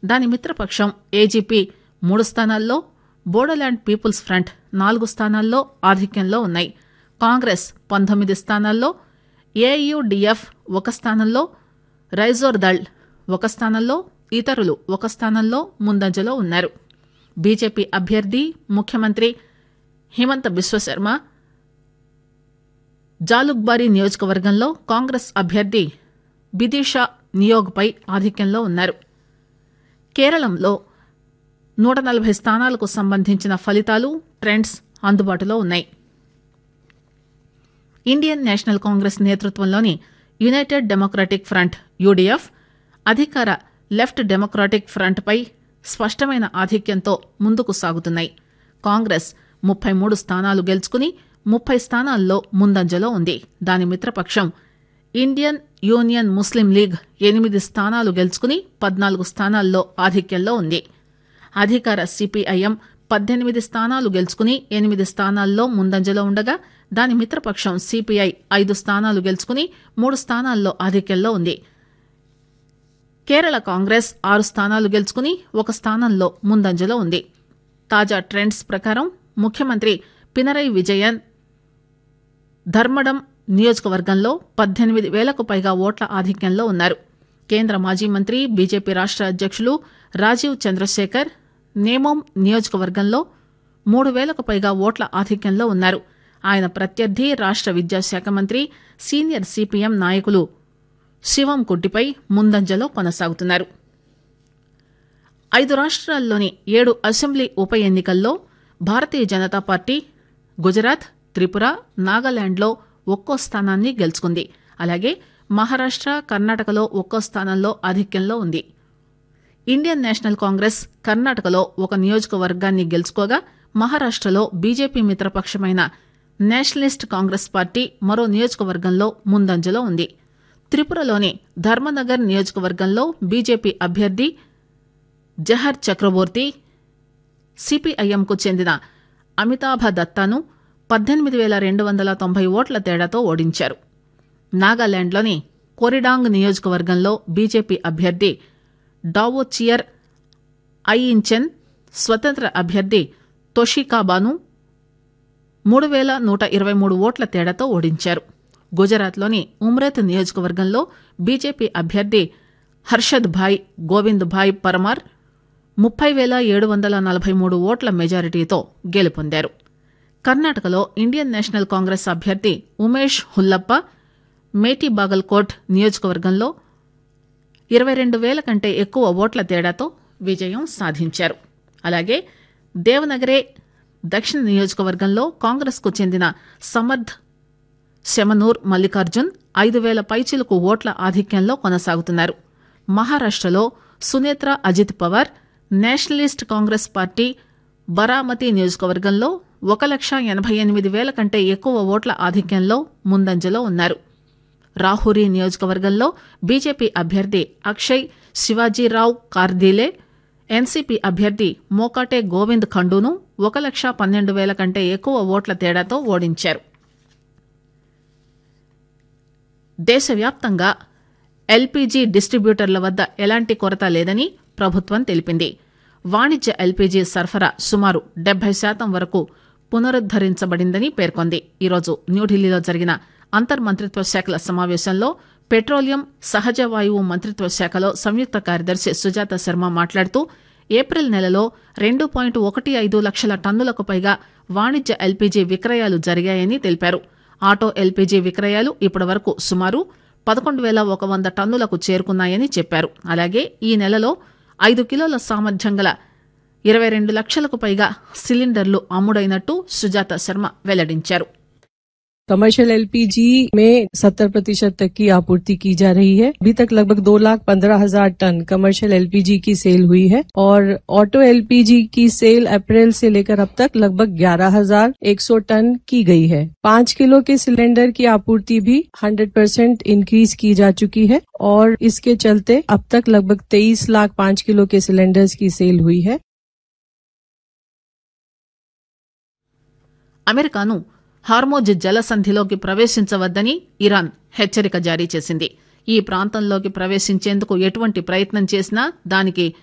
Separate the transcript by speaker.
Speaker 1: దాని మిత్రపక్షం ఏజీపీ మూడు స్థానాల్లో బోడోల్యాండ్ పీపుల్స్ ఫ్రంట్ నాలుగు స్థానాల్లో ఆధిక్యంలో ఉన్నాయి కాంగ్రెస్ పంతొమ్మిది స్థానాల్లో ఏయుడిఎఫ్ ఒక స్థానంలో రైజోర్ దళ్ ఒక స్థానంలో ఇతరులు ఒక స్థానంలో ముందంజలో ఉన్నారు బీజేపీ అభ్యర్థి ముఖ్యమంత్రి హిమంత బిశ్వశర్మ జాలుక్బారీ నియోజకవర్గంలో కాంగ్రెస్ అభ్యర్థి బిదిషా నియోగ్పై ఆధిక్యంలో ఉన్నారు కేరళంలో నూట నలభై స్థానాలకు సంబంధించిన ఫలితాలు ట్రెండ్స్ అందుబాటులో ఉన్నాయి ఇండియన్ నేషనల్ కాంగ్రెస్ నేతృత్వంలోని యునైటెడ్ డెమోక్రటిక్ ఫ్రంట్ యూడీఎఫ్ అధికార లెఫ్ట్ డెమోక్రటిక్ ఫ్రంట్పై స్పష్టమైన ఆధిక్యంతో ముందుకు సాగుతున్నాయి కాంగ్రెస్ ముప్పై మూడు స్థానాలు గెలుచుకుని ముప్పై స్థానాల్లో ముందంజలో ఉంది దాని మిత్రపక్షం ఇండియన్ యూనియన్ ముస్లిం లీగ్ ఎనిమిది స్థానాలు గెలుచుకుని పద్నాలుగు స్థానాల్లో ఆధిక్యంలో ఉంది అధికార సిపిఐఎం పద్దెనిమిది స్థానాలు గెలుచుకుని ఎనిమిది స్థానాల్లో ముందంజలో ఉండగా దాని మిత్రపక్షం సిపిఐ ఐదు స్థానాలు గెలుచుకుని మూడు స్థానాల్లో ఆధిక్యంలో ఉంది కేరళ కాంగ్రెస్ ఆరు స్థానాలు గెలుచుకుని ఒక స్థానంలో ముందంజలో ఉంది తాజా ట్రెండ్స్ ప్రకారం ముఖ్యమంత్రి పినరై విజయన్ ధర్మడం నియోజకవర్గంలో పద్దెనిమిది వేలకు పైగా ఓట్ల ఆధిక్యంలో ఉన్నారు కేంద్ర మాజీ మంత్రి బీజేపీ రాష్ట అధ్యక్షులు రాజీవ్ చంద్రశేఖర్ నేమోం నియోజకవర్గంలో మూడు వేలకు పైగా ఓట్ల ఆధిక్యంలో ఉన్నారు ఆయన ప్రత్యర్థి రాష్ట విద్యాశాఖ మంత్రి సీనియర్ సిపిఎం నాయకులు శివం కుట్టిపై ముందంజలో కొనసాగుతున్నారు ఐదు రాష్ట్రాల్లోని ఏడు అసెంబ్లీ ఉప ఎన్నికల్లో భారతీయ జనతా పార్టీ గుజరాత్ త్రిపుర నాగాలాండ్లో ఒక్కో స్థానాన్ని గెలుచుకుంది అలాగే మహారాష్ట కర్ణాటకలో ఒక్కో స్థానంలో ఆధిక్యంలో ఉంది ఇండియన్ నేషనల్ కాంగ్రెస్ కర్ణాటకలో ఒక నియోజకవర్గాన్ని గెలుచుకోగా మహారాష్టలో బీజేపీ మిత్రపక్షమైన నేషనలిస్ట్ కాంగ్రెస్ పార్టీ మరో నియోజకవర్గంలో ముందంజలో ఉంది త్రిపురలోని ధర్మనగర్ నియోజకవర్గంలో బీజేపీ అభ్యర్థి జహర్ చక్రవర్తి సిపిఐఎంకు చెందిన అమితాభ దత్తాను పద్దెనిమిది వేల రెండు వందల తొంభై ఓట్ల తేడాతో ఓడించారు నాగాలాండ్లోని కొరిడాంగ్ నియోజకవర్గంలో బీజేపీ అభ్యర్థి డావో చియర్ ఐఇంచెన్ స్వతంత్ర అభ్యర్థి తొషికాబాను మూడు వేల నూట ఇరవై మూడు ఓట్ల తేడాతో ఓడించారు గుజరాత్లోని ఉమ్రేత్ నియోజకవర్గంలో బీజేపీ అభ్యర్థి హర్షద్ భాయ్ గోవింద్ భాయ్ పరమార్ ముప్పై వేల ఏడు వందల నలభై మూడు ఓట్ల మెజారిటీతో గెలుపొందారు కర్ణాటకలో ఇండియన్ నేషనల్ కాంగ్రెస్ అభ్యర్థి ఉమేష్ హుల్లప్ప మేటీ బాగల్కోట్ నియోజకవర్గంలో ఇరవై రెండు వేల కంటే ఎక్కువ ఓట్ల తేడాతో విజయం సాధించారు అలాగే దేవనగరే దక్షిణ నియోజకవర్గంలో కాంగ్రెస్కు చెందిన సమర్థ్ శమనూర్ మల్లికార్జున్ ఐదు వేల పైచిలకు ఓట్ల ఆధిక్యంలో కొనసాగుతున్నారు మహారాష్టలో Sunetra Ajit Pawar nationalist Congress party Baramati నియోజకవర్గంలో ఒక లక్ష ఎనభై ఎనిమిది వేల కంటే ఎక్కువ ఓట్ల ఆధిక్యంలో ముందంజలో ఉన్నారు రాహురి నియోజకవర్గంలో బీజేపీ అభ్యర్థి అక్షయ్ శివాజీరావు కార్దీలే ఎన్సీపీ అభ్యర్థి మోకాటే గోవింద్ ఖండూను ఒక లక్ష పన్నెండు వేల కంటే ఎక్కువ ఓట్ల తేడాతో ఓడించారు దేశవ్యాప్తంగా ఎల్పీజీ డిస్ట్రిబ్యూటర్ల వద్ద ఎలాంటి కొరత లేదని ప్రభుత్వం తెలిపింది వాణిజ్య ఎల్పీజీ సరఫరా సుమారు డెబ్బై శాతం వరకు పునరుద్దరించబడిందని పేర్కొంది ఈరోజు న్యూఢిల్లీలో జరిగిన అంతర్మంత్రిత్వ శాఖల సమావేశంలో పెట్రోలియం సహజ వాయువు మంత్రిత్వ శాఖలో సంయుక్త కార్యదర్శి సుజాత శర్మ మాట్లాడుతూ ఏప్రిల్ నెలలో రెండు పాయింట్ ఒకటి ఐదు లక్షల టన్నులకు పైగా వాణిజ్య ఎల్పీజీ విక్రయాలు జరిగాయని తెలిపారు ఆటో ఎల్పీజీ విక్రయాలు ఇప్పటి వరకు సుమారు పదకొండు వేల ఒక వంద టన్నులకు చేరుకున్నాయని చెప్పారు అలాగే ఈ నెలలో ఐదు కిలోల సామర్థ్యం గల ఇరవై రెండు లక్షలకు పైగా సిలిండర్లు అమ్ముడైనట్టు సుజాత శర్మ వెల్లడించారు
Speaker 2: कमर्शियल एलपीजी में 70 प्रतिशत तक की आपूर्ति की जा रही है अभी तक लगभग दो लाख पंद्रह हजार टन कमर्शियल एलपीजी की सेल हुई है और ऑटो एलपीजी की सेल अप्रैल से लेकर अब तक लगभग ग्यारह हजार एक सौ टन की गई है पाँच किलो के सिलेंडर की आपूर्ति भी 100 परसेंट इंक्रीज की जा चुकी है और इसके चलते अब तक लगभग तेईस लाख पाँच किलो के सिलेंडर्स की सेल हुई है
Speaker 1: అమెరికాను హార్మోజ్ జలసంధిలోకి ప్రవేశించవద్దని ఇరాన్ హెచ్చరిక జారీ చేసింది ఈ ప్రాంతంలోకి ప్రవేశించేందుకు ఎటువంటి ప్రయత్నం చేసినా దానికి